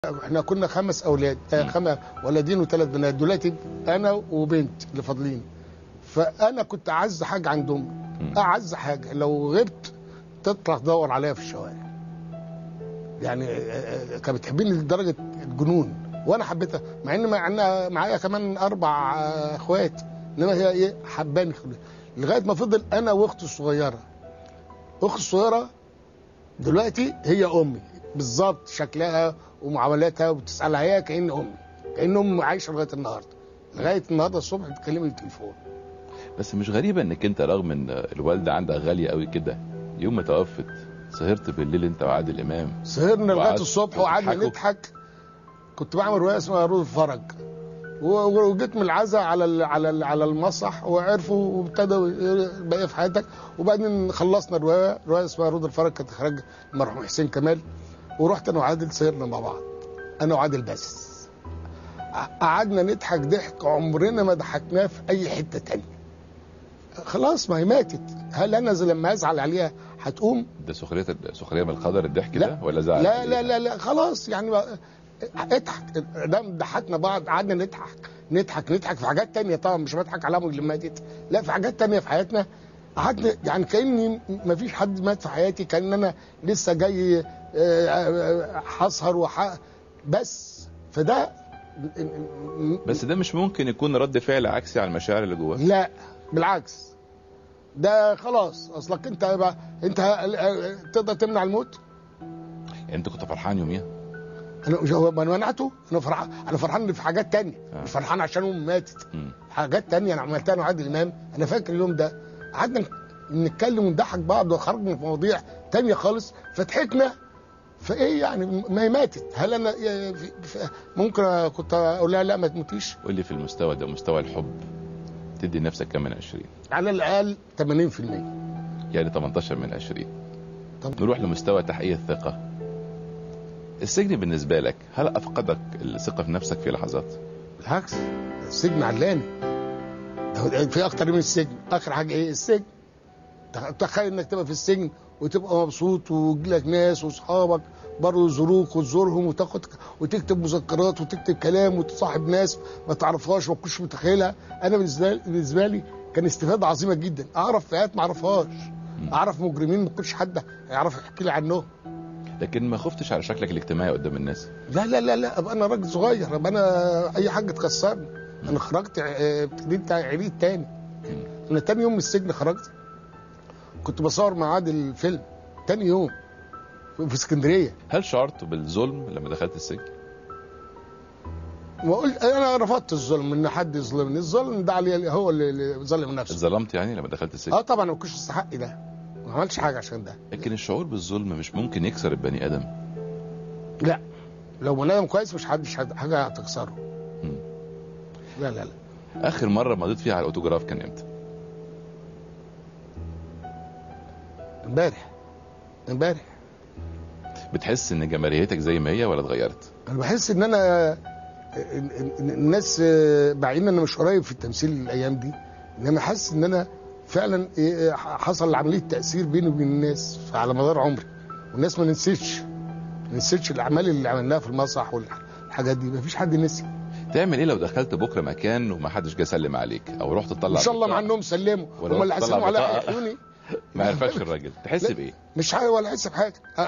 احنا كنا خمس اولاد آه خمس ولدين وثلاث بنات دلوقتي انا وبنت اللي فاضلين فانا كنت اعز حاجه عندهم اعز حاجه لو غبت تطلع تدور عليا في الشوارع يعني آه، آه، كانت بتحبني لدرجه الجنون وانا حبيتها مع ان مع انها معايا كمان اربع آه، اخوات انما هي ايه حباني لغايه ما فضل انا واختي الصغيره اختي الصغيره دلوقتي هي امي بالظبط شكلها ومعاملاتها وبتسالها هي كان امي كان امي عايشه لغايه النهارده لغايه النهارده الصبح بتكلمني بالتليفون بس مش غريبة انك انت رغم ان الوالدة عندك غالية قوي كده يوم ما توفت سهرت بالليل انت وعادل امام سهرنا لغايه وقعدت الصبح وقعدنا تضحكوا. نضحك كنت بعمل روايه اسمها رود الفرج و- وجيت من العزاء على ال- على ال- على المسرح وعرفوا وابتدوا بقى في حياتك وبعدين خلصنا الروايه روايه اسمها رود الفرج كانت اخراج المرحوم حسين كمال ورحت انا وعادل سهرنا مع بعض انا وعادل بس ع- قعدنا نضحك ضحك عمرنا ما ضحكناه في اي حته تانية خلاص ما هي ماتت هل انا زي لما ازعل عليها هتقوم ده سخرية سخرية من القدر الضحك لا. ده ولا زعل لا لا لا لا خلاص يعني بقى- اضحك ده ضحكنا بعض قعدنا نضحك نضحك نضحك في حاجات تانية طبعا مش بضحك على اللي ماتت لا في حاجات تانية في حياتنا قعدنا يعني كاني ما فيش حد مات في حياتي كان انا لسه جاي آه، آه، هسهر وح بس فده بس ده مش ممكن يكون رد فعل عكسي على المشاعر اللي جواك لا بالعكس ده خلاص اصلك انت بقى انت ه- تقدر تمنع الموت يعني انت كنت فرحان يوميها انا مش هو ما انا منعته انا فرحان انا فرحان في حاجات تانية آه. مش فرحان عشان امي ماتت مم. حاجات تانية انا عملتها انا وعادل امام انا فاكر اليوم ده قعدنا نتكلم ونضحك بعض وخرجنا في مواضيع تانية خالص فضحكنا فايه يعني ما هي ماتت هل انا في- في- ممكن كنت اقول لها لا ما تموتيش قول لي في المستوى ده مستوى الحب تدي نفسك كام من 20 على الاقل 80% يعني 18 من 20 طب نروح لمستوى تحقيق الثقة السجن بالنسبة لك هل أفقدك الثقة في نفسك في لحظات؟ بالعكس السجن علاني ده ده في اكتر من السجن اخر حاجه ايه السجن تخ- تخيل انك تبقى في السجن وتبقى مبسوط ويجيلك ناس واصحابك برضه يزوروك وتزورهم وتاخد وتكتب مذكرات وتكتب كلام وتصاحب ناس ما تعرفهاش ما كنتش متخيلها انا بالنسبه لي بالنسبه لي كان استفاده عظيمه جدا اعرف فئات ما اعرفهاش اعرف مجرمين ما كنتش حد يعرف يحكي لي عنهم لكن ما خفتش على شكلك الاجتماعي قدام الناس لا لا لا لا ابقى انا راجل صغير ابقى انا اي حاجه تكسرني انا خرجت اه، ابتديت عيد تاني انا تاني يوم من السجن خرجت كنت بصور مع عادل فيلم تاني يوم في في اسكندريه هل شعرت بالظلم لما دخلت السجن؟ وقلت انا رفضت الظلم ان حد يظلمني الظلم ده علي هو اللي- اللي ظلم نفسه اتظلمت يعني لما دخلت السجن؟ اه طبعا ما كنتش استحق ده ما عملتش حاجه عشان ده لكن الشعور بالظلم مش ممكن يكسر البني آدم لا لو بني ادم كويس مش حد حاجه هتكسره مم. لا لا لا آخر مرة مضيت فيها على الأوتوجراف كان إمتى؟ امبارح امبارح بتحس إن جماهيريتك زي ما هي ولا اتغيرت؟ انا بحس ان انا إن- إن- إن الناس بعين انا مش قريب في التمثيل الايام دي انما حاسس ان انا فعلا إيه، حصل عمليه تاثير بيني وبين الناس على مدار عمري والناس ما نسيتش ما نسيتش الاعمال اللي عملناها في المسرح والحاجات دي ما فيش حد نسي تعمل إيه لو دخلت بكرة مكان وما حدش جه سلم عليك أو رحت تطلع ان شاء الله مع بطاقة انهم سلموا ولو هم اللي طلع هيسلموا على بطاقة. عيوني ما عرفكش الراجل تحس لا. بإيه؟ مش حاجه ولا حس بحاجه